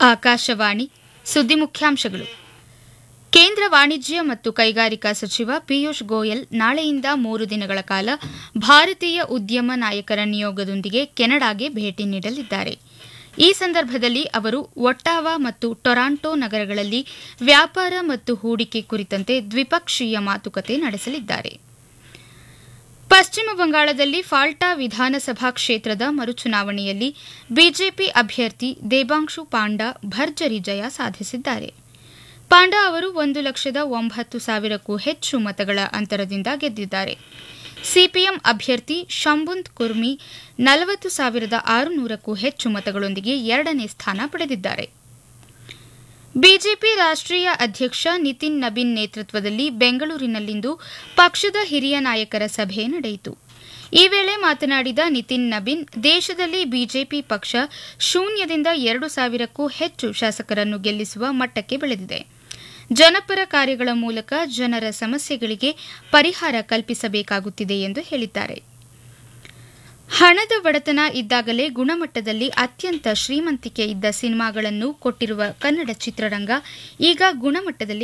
ಆಕಾಶವಾಣಿ ಸುದ್ದಿ ಮುಖ್ಯಾಂಶಗಳು ಕೇಂದ್ರ ವಾಣಿಜ್ಯ ಮತ್ತು ಕೈಗಾರಿಕಾ ಸಚಿವ ಪಿಯೂಷ್ ಗೋಯಲ್ ನಾಳೆಯಿಂದ ಮೂರು ದಿನಗಳ ಕಾಲ ಭಾರತೀಯ ಉದ್ಯಮ ನಾಯಕರ ನಿಯೋಗದೊಂದಿಗೆ ಕೆನಡಾಗೆ ಭೇಟಿ ನೀಡಲಿದ್ದಾರೆ ಈ ಸಂದರ್ಭದಲ್ಲಿ ಅವರು ಒಟ್ಟಾವಾ ಮತ್ತು ಟೊರಾಂಟೊ ನಗರಗಳಲ್ಲಿ ವ್ಯಾಪಾರ ಮತ್ತು ಹೂಡಿಕೆ ಕುರಿತಂತೆ ದ್ವಿಪಕ್ಷೀಯ ಮಾತುಕತೆ ನಡೆಸಲಿದ್ದಾರೆ ಪಶ್ಚಿಮ ಬಂಗಾಳದಲ್ಲಿ ಫಾಲ್ಟಾ ವಿಧಾನಸಭಾ ಕ್ಷೇತ್ರದ ಮರುಚುನಾವಣೆಯಲ್ಲಿ ಬಿಜೆಪಿ ಅಭ್ಯರ್ಥಿ ದೇಬಾಂಶು ಪಾಂಡಾ ಭರ್ಜರಿ ಜಯ ಸಾಧಿಸಿದ್ದಾರೆ ಪಾಂಡಾ ಅವರು ಒಂದು ಲಕ್ಷದ ಒಂಬತ್ತು ಸಾವಿರಕ್ಕೂ ಹೆಚ್ಚು ಮತಗಳ ಅಂತರದಿಂದ ಗೆದ್ದಿದ್ದಾರೆ ಸಿಪಿಎಂ ಅಭ್ಯರ್ಥಿ ಶಂಬುಂತ್ ಕುರ್ಮಿ ನಲವತ್ತು ಸಾವಿರದ ಆರುನೂರಕ್ಕೂ ಹೆಚ್ಚು ಮತಗಳೊಂದಿಗೆ ಎರಡನೇ ಸ್ಥಾನ ಪಡೆದಿದ್ದಾರೆ ಬಿಜೆಪಿ ರಾಷ್ಟ್ರೀಯ ಅಧ್ಯಕ್ಷ ನಿತಿನ್ ನಬೀನ್ ನೇತೃತ್ವದಲ್ಲಿ ಬೆಂಗಳೂರಿನಲ್ಲಿಂದು ಪಕ್ಷದ ಹಿರಿಯ ನಾಯಕರ ಸಭೆ ನಡೆಯಿತು ಈ ವೇಳೆ ಮಾತನಾಡಿದ ನಿತಿನ್ ನಬೀನ್ ದೇಶದಲ್ಲಿ ಬಿಜೆಪಿ ಪಕ್ಷ ಶೂನ್ಯದಿಂದ ಎರಡು ಸಾವಿರಕ್ಕೂ ಹೆಚ್ಚು ಶಾಸಕರನ್ನು ಗೆಲ್ಲಿಸುವ ಮಟ್ಟಕ್ಕೆ ಬೆಳೆದಿದೆ ಜನಪರ ಕಾರ್ಯಗಳ ಮೂಲಕ ಜನರ ಸಮಸ್ಯೆಗಳಿಗೆ ಪರಿಹಾರ ಕಲ್ಪಿಸಬೇಕಾಗುತ್ತಿದೆ ಎಂದು ಹೇಳಿದ್ದಾರೆ ಹಣದ ಬಡತನ ಇದ್ದಾಗಲೇ ಗುಣಮಟ್ಟದಲ್ಲಿ ಅತ್ಯಂತ ಶ್ರೀಮಂತಿಕೆ ಇದ್ದ ಸಿನಿಮಾಗಳನ್ನು ಕೊಟ್ಟಿರುವ ಕನ್ನಡ ಚಿತ್ರರಂಗ ಈಗ ಗುಣಮಟ್ಟದಲ್ಲಿ